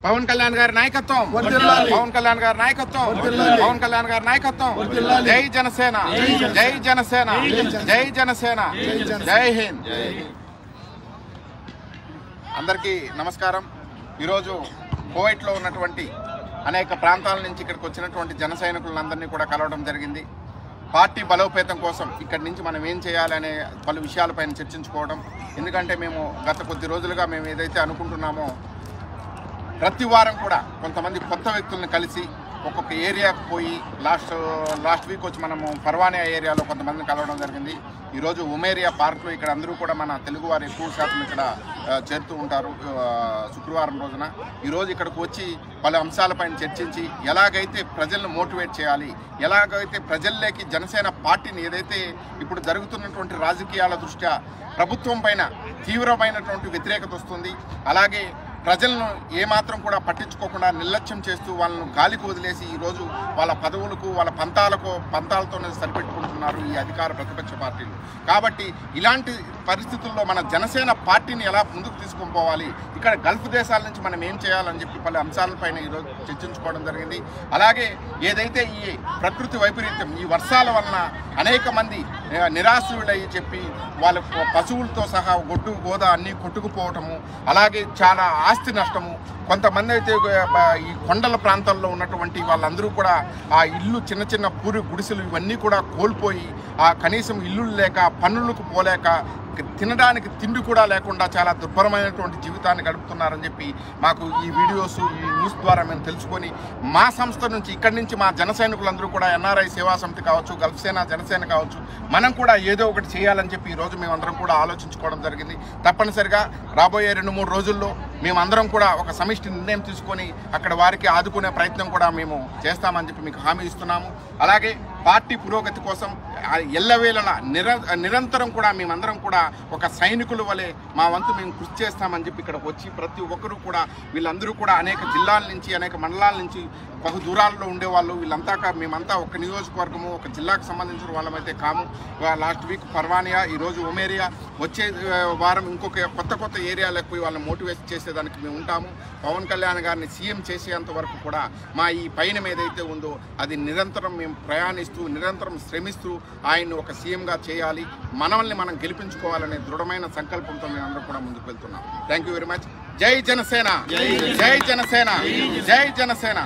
పవన్ కళ్యాణ్ గారి నాయకత్వం వర్ధిల్లాలి. పవన్ కళ్యాణ్ గారి నాయకత్వం వర్ధిల్లాలి. పవన్ కళ్యాణ్ గారి నాయకత్వం వర్ధిల్లాలి. జై జనసేన జై జనసేన జై జనసేన జై హింద్ అందరికీ నమస్కారం ఈరోజు కువైట్లో ఉన్నటువంటి అనేక ప్రాంతాల నుంచి ఇక్కడికి వచ్చినటువంటి జన సైనికులందరినీ కూడా కలవడం జరిగింది పార్టీ బలోపేతం కోసం ఇక్కడి నుంచి మనం ఏం చేయాలనే పలు విషయాలపైన చర్చించుకోవడం ఎందుకంటే మేము గత కొద్ది రోజులుగా మేము ఏదైతే అనుకుంటున్నామో ప్రతి వారం కూడా కొంతమంది కొత్త వ్యక్తులను కలిసి ఒక్కొక్క ఏరియాకు పోయి లాస్ట్ లాస్ట్ వీక్ వచ్చి మనము పర్వానియా ఏరియాలో కొంతమందిని కలవడం జరిగింది ఈరోజు ఉమేరియా పార్క్లో ఇక్కడ అందరూ కూడా మన తెలుగు వారు ఎక్కువ శాతం ఇక్కడ ఆ, చేరుతూ ఉంటారు ఆ, శుక్రవారం రోజున ఈరోజు ఇక్కడికి వచ్చి పలు అంశాలపైన చర్చించి ఎలాగైతే ప్రజలను మోటివేట్ చేయాలి ఎలాగైతే ప్రజల్లోకి జనసేన పార్టీని ఏదైతే ఇప్పుడు జరుగుతున్నటువంటి రాజకీయాల దృష్ట్యా ప్రభుత్వం పైన తీవ్రమైనటువంటి వ్యతిరేకత వస్తుంది అలాగే ప్రజలను ఏమాత్రం కూడా పట్టించుకోకుండా నిర్లక్ష్యం చేస్తూ వాళ్ళను గాలికి వదిలేసి ఈరోజు వాళ్ళ పదవులకు వాళ్ళ పంతాలకు పంతాలతోనే సరిపెట్టుకుంటున్నారు ఈ అధికార ప్రతిపక్ష పార్టీలు కాబట్టి ఇలాంటి పరిస్థితుల్లో మన జనసేన పార్టీని ఎలా ముందుకు తీసుకొని పోవాలి ఇక్కడ గల్ఫ్ దేశాల నుంచి మనం ఏం చేయాలని చెప్పి పలు అంశాలపైన ఈరోజు చర్చించుకోవడం జరిగింది అలాగే ఏదైతే ఈ ప్రకృతి వైపరీత్యం ఈ వర్షాల వలన అనేక మంది ఆ, నిరాశ్రులయ్యి చెప్పి వాళ్ళ పశువులతో సహా గొడ్డు గోద అన్నీ కొట్టుకుపోవటము అలాగే చాలా ఆస్తి నష్టము కొంతమంది అయితే ఆ, ఈ కొండల ప్రాంతాల్లో ఉన్నటువంటి వాళ్ళందరూ కూడా ఆ ఇల్లు చిన్న చిన్న పూరి గుడిసెలు ఇవన్నీ కూడా కోల్పోయి ఆ కనీసం ఇల్లులు లేక పన్నులకు పోలేక తినడానికి తిండి కూడా లేకుండా చాలా దుర్భరమైనటువంటి జీవితాన్ని గడుపుతున్నారని చెప్పి మాకు ఈ వీడియోస్ ఈ న్యూస్ ద్వారా మేము తెలుసుకొని మా సంస్థ నుంచి ఇక్కడి నుంచి మా జన సైనికులందరూ కూడా ఎన్ఆర్ఐ సేవా సమితి కావచ్చు గల్ఫ్ సేన జనసేన కావచ్చు మనం కూడా ఏదో ఒకటి చేయాలని చెప్పి ఈ రోజు మేమందరం కూడా ఆలోచించుకోవడం జరిగింది తప్పనిసరిగా రాబోయే రెండు మూడు రోజుల్లో మేమందరం కూడా ఒక సమిష్టి నిర్ణయం తీసుకొని అక్కడ వారికి ఆదుకునే ప్రయత్నం కూడా మేము చేస్తామని చెప్పి మీకు హామీ ఇస్తున్నాము అలాగే పార్టీ పురోగతి కోసం ఆ ఎల్లవేళలా నిర నిరంతరం కూడా మేమందరం కూడా ఒక సైనికుల వలె మా వంతు మేము కృషి చేస్తామని చెప్పి ఇక్కడ వచ్చి ప్రతి ఒక్కరూ కూడా వీళ్ళందరూ కూడా అనేక జిల్లాల నుంచి అనేక మండలాల నుంచి బహు దూరాల్లో ఉండేవాళ్ళు వీళ్ళంతా కా- మేమంతా ఒక నియోజకవర్గము ఒక జిల్లాకు సంబంధించిన వాళ్ళమైతే కాము వా- లాస్ట్ వీక్ పర్వానియా ఈరోజు ఉమేరియా వచ్చే ఆ, వారం ఇంకొక కొత్త కొత్త ఏరియాలకు పోయి వాళ్ళని మోటివేట్ చేసేదానికి మేము ఉంటాము పవన్ కళ్యాణ్ గారిని సీఎం చేసేంత వరకు కూడా మా ఈ పైన ఏదైతే ఉందో అది నిరంతరం మేము ప్రయాణిస్తూ నిరంతరం శ్రమిస్తూ ఆయన్ని ఒక సీఎంగా చేయాలి మనల్ని మనం గెలిపించుకోవాలనే దృఢమైన సంకల్పంతో మేము అందరం కూడా ముందుకు వెళ్తున్నాం థ్యాంక్ యూ వెరీ మచ్ జై జనసేన జై జనసేన జై జనసేన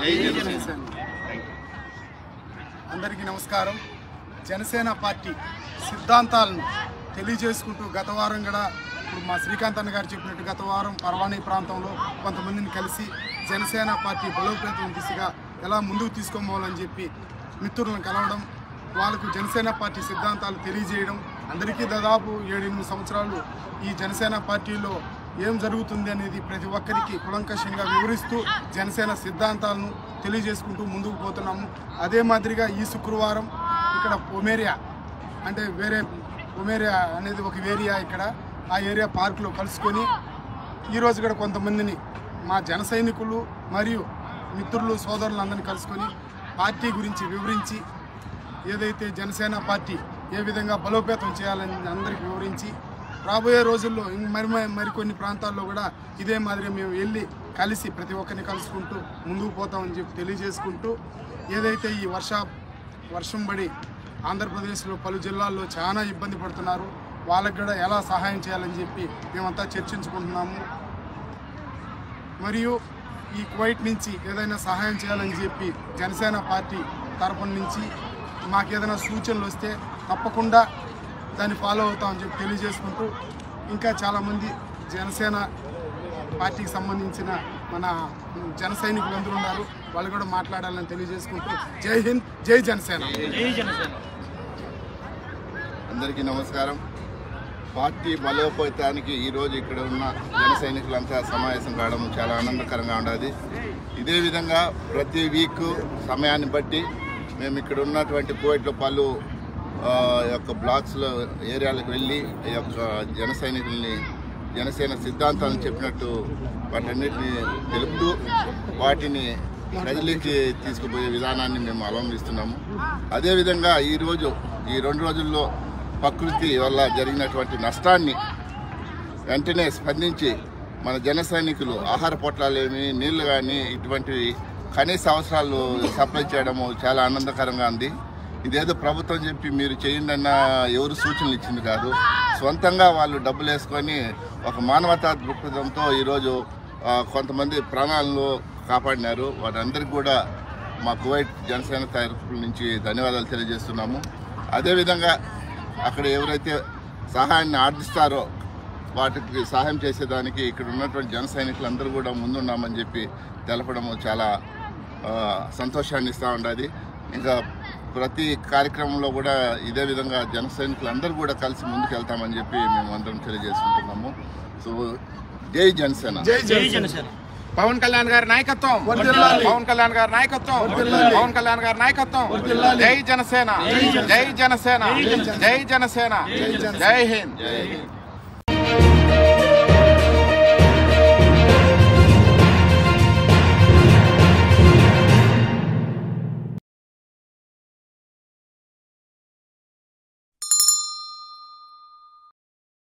అందరికీ నమస్కారం జనసేన పార్టీ సిద్ధాంతాలను తెలియజేసుకుంటూ గత వారం కూడా ఇప్పుడు మా శ్రీకాంత్ అన్న గారు చెప్పినట్టు గత వారం పర్వాణి ప్రాంతంలో కొంతమందిని కలిసి జనసేన పార్టీ బలోపేతం దిశగా ఎలా ముందుకు తీసుకోవాలని చెప్పి మిత్రులను కలవడం వాళ్ళకు జనసేన పార్టీ సిద్ధాంతాలు తెలియజేయడం అందరికీ దాదాపు ఏడెనిమిది సంవత్సరాలు ఈ జనసేన పార్టీలో ఏం జరుగుతుంది అనేది ప్రతి ఒక్కరికి కులంకషంగా వివరిస్తూ జనసేన సిద్ధాంతాలను తెలియజేసుకుంటూ ముందుకు పోతున్నాము అదే మాదిరిగా ఈ శుక్రవారం ఇక్కడ ఒమేరియా అంటే వేరే ఒమేరియా అనేది ఒక ఏరియా ఇక్కడ ఆ ఏరియా పార్కులో కలుసుకొని ఈరోజు కూడా కొంతమందిని మా జన సైనికులు మరియు మిత్రులు సోదరులందరినీ కలుసుకొని పార్టీ గురించి వివరించి ఏదైతే జనసేన పార్టీ ఏ విధంగా బలోపేతం చేయాలని అందరికీ వివరించి రాబోయే రోజుల్లో ఇంక మరి మరి- మరికొన్ని ప్రాంతాల్లో కూడా ఇదే మాదిరిగా మేము వెళ్ళి కలిసి ప్రతి ఒక్కరిని కలుసుకుంటూ ముందుకు పోతామని చెప్పి తెలియజేసుకుంటూ ఏదైతే ఈ వర్ష వర్షం పడి ఆంధ్రప్రదేశ్లో పలు జిల్లాల్లో చాలా ఇబ్బంది పడుతున్నారు వాళ్ళకి కూడా ఎలా సహాయం చేయాలని చెప్పి మేమంతా చర్చించుకుంటున్నాము మరియు ఈ కువైట్ నుంచి ఏదైనా సహాయం చేయాలని చెప్పి జనసేన పార్టీ తరపున నుంచి మాకు ఏదైనా సూచనలు వస్తే తప్పకుండా దాన్ని ఫాలో అవుతామని చెప్పి తెలియజేసుకుంటూ ఇంకా చాలామంది జనసేన పార్టీకి సంబంధించిన మన జన సైనికులందరూ ఉన్నారు వాళ్ళు కూడా మాట్లాడాలని తెలియజేసుకుంటూ జై హింద్ జై జనసేన అందరికీ నమస్కారం పార్టీ బలోపేతానికి ఈరోజు ఇక్కడ ఉన్న జన సైనికులంతా సమావేశం కావడం చాలా ఆనందకరంగా ఉండదు ఇదే విధంగా ప్రతి వీక్ సమయాన్ని బట్టి మేము ఇక్కడ ఉన్నటువంటి కోవిడ్లో పలు ఆ, యొక్క బ్లాక్స్లో ఏరియాలకు వెళ్ళి ఈ యొక్క జన సైనికుల్ని జనసేన సిద్ధాంతాలను చెప్పినట్టు వాటన్నిటిని తెలుపుతూ వాటిని ప్రజలకి తీసుకుపోయే విధానాన్ని మేము అవలంబిస్తున్నాము అదేవిధంగా ఈరోజు ఈ రెండు రోజుల్లో ప్రకృతి వల్ల జరిగినటువంటి నష్టాన్ని వెంటనే స్పందించి మన జన సైనికులు ఆహార పొట్లాలేమి నీళ్లు కానీ ఇటువంటివి కనీస అవసరాలు సప్లై చేయడము చాలా ఆనందకరంగా ఉంది ఇదేదో ప్రభుత్వం చెప్పి మీరు చేయండి అన్న ఎవరు సూచనలు ఇచ్చింది కాదు సొంతంగా వాళ్ళు డబ్బులు వేసుకొని ఒక మానవతా దృక్పథంతో ఈరోజు ఆ, కొంతమంది ప్రాణాలను కాపాడినారు వారందరికీ కూడా మా కువైట్ జనసేన తరఫు నుంచి ధన్యవాదాలు తెలియజేస్తున్నాము అదేవిధంగా అక్కడ ఎవరైతే సహాయాన్ని ఆర్జిస్తారో వాటికి సహాయం చేసేదానికి ఇక్కడ ఉన్నటువంటి జన సైనికులందరూ కూడా ముందున్నామని చెప్పి తెలపడము చాలా ఆ, సంతోషాన్ని ఇస్తూ ఉండదు ఇంకా ప్రతి కార్యక్రమంలో కూడా ఇదే విధంగా జన సైనికులందరూ కూడా కలిసి ముందుకు వెళ్తామని చెప్పి మేము అందరం తెలియజేసుకుంటున్నాము సో జై జనసేన జై జనసేన పవన్ కళ్యాణ్ గారి నాయకత్వం వర్ధిల్లాలి. పవన్ కళ్యాణ్ గారి నాయకత్వం వర్ధిల్లాలి. పవన్ కళ్యాణ్ గారి నాయకత్వం వర్ధిల్లాలి. జై జనసేన జై జనసేన జై జనసేన జనసేన. జై హింద్ జై హింద్